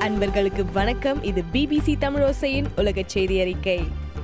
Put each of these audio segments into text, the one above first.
அன்பர்களுக்கு வணக்கம் இது பிபிசி தமிழோசையின் உலக செய்தி அறிக்கை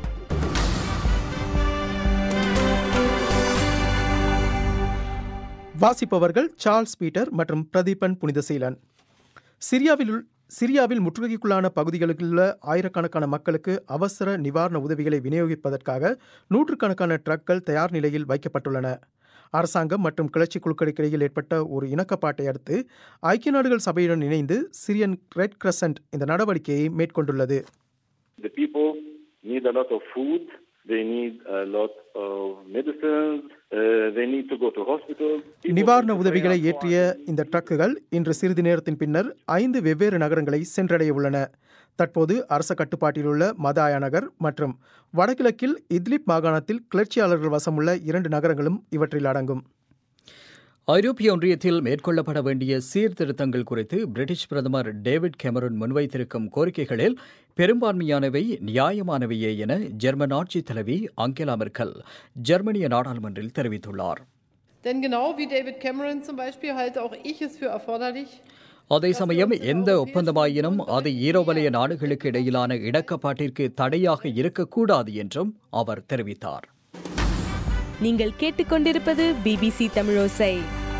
வாசிப்பவர்கள் சார்ல்ஸ் பீட்டர் மற்றும் பிரதீபன் புனிதசீலன் சிரியாவில் உள்- சிரியாவில் முற்றுகைக்குள்ளான பகுதிகளில் உள்ள ஆயிரக்கணக்கான மக்களுக்கு அவசர நிவாரண உதவிகளை விநியோகிப்பதற்காக நூற்றுக்கணக்கான ட்ரக்கள் தயார் நிலையில் வைக்கப்பட்டுள்ளன அரசாங்கம் மற்றும் கிளர்ச்சி குழுக்களுக்கிடையில் ஏற்பட்ட ஒரு இணக்கப்பாட்டை அடுத்து ஐக்கிய நாடுகள் சபையுடன் இணைந்து சிரியன் ரெட் கிரசன்ட் இந்த நடவடிக்கையை மேற்கொண்டுள்ளது The people need a lot of food. They need a lot of medicines. Uh, they need to go to hospitals. People நிவாரண need to உதவிகளை pay ஏற்றிய for- இந்த ட்ரக்குகள் இன்று சிறிது நேரத்தின் பின்னர் ஐந்து வெவ்வேறு நகரங்களை சென்றடைய உள்ளன தற்போது அரச கட்டுப்பாட்டில் உள்ள மதாயா நகர் மற்றும் வடகிழக்கில் இத்லிப் மாகாணத்தில் கிளர்ச்சியாளர்கள் வசமுள்ள இரண்டு நகரங்களும் இவற்றில் அடங்கும் ஐரோப்பிய ஒன்றியத்தில் மேற்கொள்ளப்பட வேண்டிய சீர்திருத்தங்கள் குறித்து பிரிட்டிஷ் பிரதமர் டேவிட் கெமரன் முன்வைத்திருக்கும் கோரிக்கைகளில் பெரும்பான்மையானவை நியாயமானவையே என ஜெர்மன் ஆட்சித் தலைவி அங்கெலா மெர்க்கல் ஜெர்மனிய நாடாளுமன்றில் தெரிவித்துள்ளார் Denn genau wie David Cameron zum Beispiel halte auch ich es für erforderlich, அதே சமயம் எந்த ஒப்பந்தமாயினும் அது ஈரோவலய நாடுகளுக்கு இடையிலான இணக்கப்பாட்டிற்கு தடையாக இருக்கக்கூடாது என்றும் அவர் தெரிவித்தார் நீங்கள் கேட்டுக்கொண்டிருப்பது பிபிசி தமிழோசை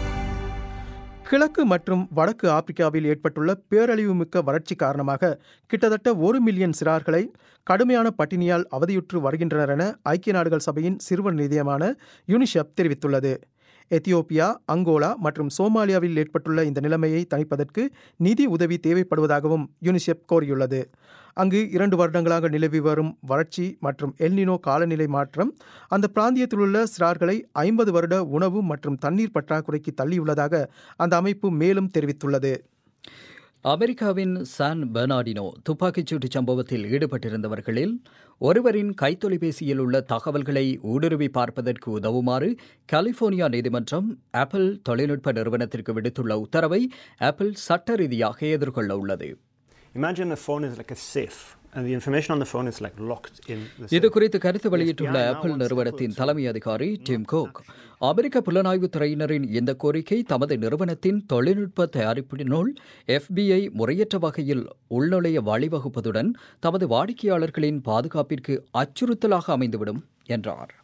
கிழக்கு மற்றும் வடக்கு ஆப்பிரிக்காவில் ஏற்பட்டுள்ள பேரழிவுமிக்க வறட்சி காரணமாக கிட்டத்தட்ட ஒரு மில்லியன் சிறார்களை கடுமையான பட்டினியால் அவதியுற்று வருகின்றனர் என ஐக்கிய நாடுகள் சபையின் சிறுவர் நிதியமான யுனிசெப் தெரிவித்துள்ளது எத்தியோப்பியா அங்கோலா மற்றும் சோமாலியாவில் ஏற்பட்டுள்ள இந்த நிலைமையை தணிப்பதற்கு நிதி உதவி தேவைப்படுவதாகவும் யுனிசெப் கோரியுள்ளது அங்கு இரண்டு வருடங்களாக நிலவி வரும் வறட்சி மற்றும் எல்னினோ காலநிலை மாற்றம் அந்த பிராந்தியத்திலுள்ள சிறார்களை ஐம்பது வருட உணவு மற்றும் தண்ணீர் பற்றாக்குறைக்கு தள்ளியுள்ளதாக அந்த அமைப்பு மேலும் தெரிவித்துள்ளது அமெரிக்காவின் சான் பெர்னாடினோ துப்பாக்கிச்சூட்டு சம்பவத்தில் ஈடுபட்டிருந்தவர்களில் ஒருவரின் கைத்தொலைபேசியில் உள்ள தகவல்களை ஊடுருவி பார்ப்பதற்கு உதவுமாறு கலிபோர்னியா நீதிமன்றம் ஆப்பிள் தொழில்நுட்ப நிறுவனத்திற்கு விடுத்துள்ள உத்தரவை ஆப்பிள் சட்ட ரீதியாக எதிர்கொள்ள உள்ளது Imagine a phone is like a safe, and the information on the phone is like locked in the இது safe. குறித்து கருத்து வெளியிட்டுள்ள ஆப்பிள் நிறுவனத்தின் தலைமை அதிகாரி டிம் கோக் அமெரிக்க புலனாய்வு துறையினரின் இந்த கோரிக்கை தமது நிறுவனத்தின் தொழில்நுட்ப தயாரிப்பினுள் எஃபிஐ முறையற்ற வகையில் உள்நுழைய வழிவகுப்பதுடன் தமது வாடிக்கையாளர்களின் பாதுகாப்பிற்கு அச்சுறுத்தலாக அமைந்துவிடும் என்றார்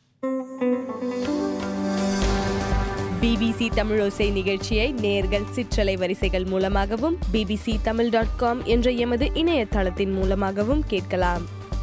பிபிசி தமிழோசை நிகழ்ச்சியை நேர்கள் சிற்றலை வரிசைகள் மூலமாகவும் பிபிசி தமிழ் டாட் காம் என்ற எமது இணையதளத்தின் மூலமாகவும் கேட்கலாம்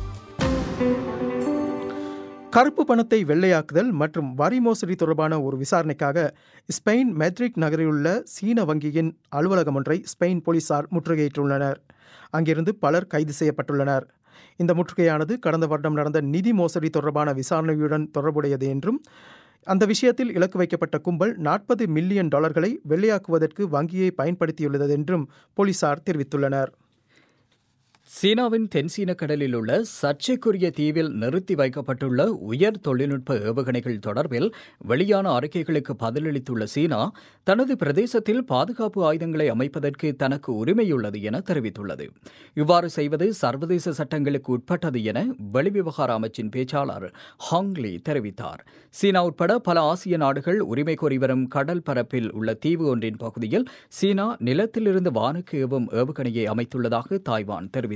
கருப்பு பணத்தை வெள்ளையாக்குதல் மற்றும் வரி மோசடி தொடர்பான ஒரு விசாரணைக்காக ஸ்பெயின் மெட்ரிக் நகரிலுள்ள சீன வங்கியின் அலுவலகம் ஒன்றை ஸ்பெயின் போலீசார் முற்றுகையிட்டுள்ளனர் அங்கிருந்து பலர் கைது செய்யப்பட்டுள்ளனர் இந்த முற்றுகையானது கடந்த வருடம் நடந்த நிதி மோசடி தொடர்பான விசாரணையுடன் தொடர்புடையது என்றும் அந்த விஷயத்தில் இலக்கு வைக்கப்பட்ட கும்பல் நாற்பது மில்லியன் டாலர்களை வெள்ளையாக்குவதற்கு வங்கியை பயன்படுத்தியுள்ளது என்றும் போலீசார் தெரிவித்துள்ளனர் சீனாவின் தென்சீன கடலில் உள்ள சர்ச்சைக்குரிய தீவில் நிறுத்தி வைக்கப்பட்டுள்ள உயர் தொழில்நுட்ப ஏவுகணைகள் தொடர்பில் வெளியான அறிக்கைகளுக்கு பதிலளித்துள்ள சீனா தனது பிரதேசத்தில் பாதுகாப்பு ஆயுதங்களை அமைப்பதற்கு தனக்கு உரிமையுள்ளது என தெரிவித்துள்ளது இவ்வாறு செய்வது சர்வதேச சட்டங்களுக்கு உட்பட்டது என வெளிவிவகார அமைச்சின் பேச்சாளர் ஹாங்லி தெரிவித்தார் சீனா உட்பட பல ஆசிய நாடுகள் உரிமை கோரி வரும் கடல் பரப்பில் உள்ள தீவு ஒன்றின் பகுதியில் சீனா நிலத்திலிருந்து வானுக்கு ஏவும் ஏவுகணையை அமைத்துள்ளதாக தாய்வான் தெரிவித்துள்ளது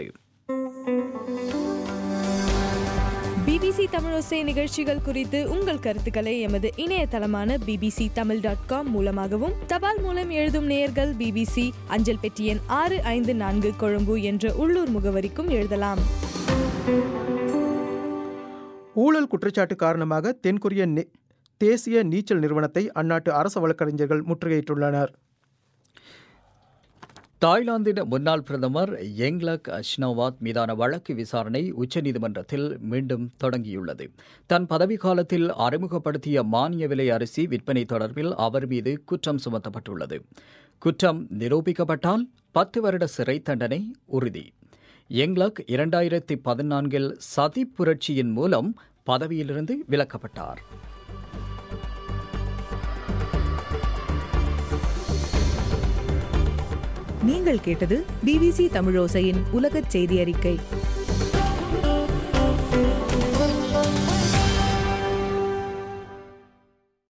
பிபிசி தமிழோசை நிகழ்ச்சிகள் குறித்து உங்கள் கருத்துக்களை எமது இணையதளமான பிபிசி தமிழ் டாட் காம் மூலமாகவும் தபால் மூலம் எழுதும் நேயர்கள் பிபிசி அஞ்சல் பெட்டி எண் ஆறு ஐந்து நான்கு கொழும்பு என்ற உள்ளூர் முகவரிக்கும் எழுதலாம் ஊழல் குற்றச்சாட்டு காரணமாக தென்கொரிய நெ- தேசிய நீச்சல் நிறுவனத்தை அந்நாட்டு அரச வழக்கறிஞர்கள் முற்றுகையிட்டுள்ளனர் தாய்லாந்தின் முன்னாள் பிரதமர் யங்லக் அஷ்னோவாத் மீதான வழக்கு விசாரணை உச்சநீதிமன்றத்தில் மீண்டும் தொடங்கியுள்ளது தன் பதவிக்காலத்தில் அறிமுகப்படுத்திய மானிய விலை அரிசி விற்பனை தொடர்பில் அவர் மீது குற்றம் சுமத்தப்பட்டுள்ளது குற்றம் நிரூபிக்கப்பட்டால் பத்து வருட சிறை தண்டனை உறுதி யங்லக் இரண்டாயிரத்தி பதினான்கில் சதி புரட்சியின் மூலம் பதவியிலிருந்து விலக்கப்பட்டார் நீங்கள் கேட்டது பிபிசி தமிழோசையின் உலகச் செய்தி அறிக்கை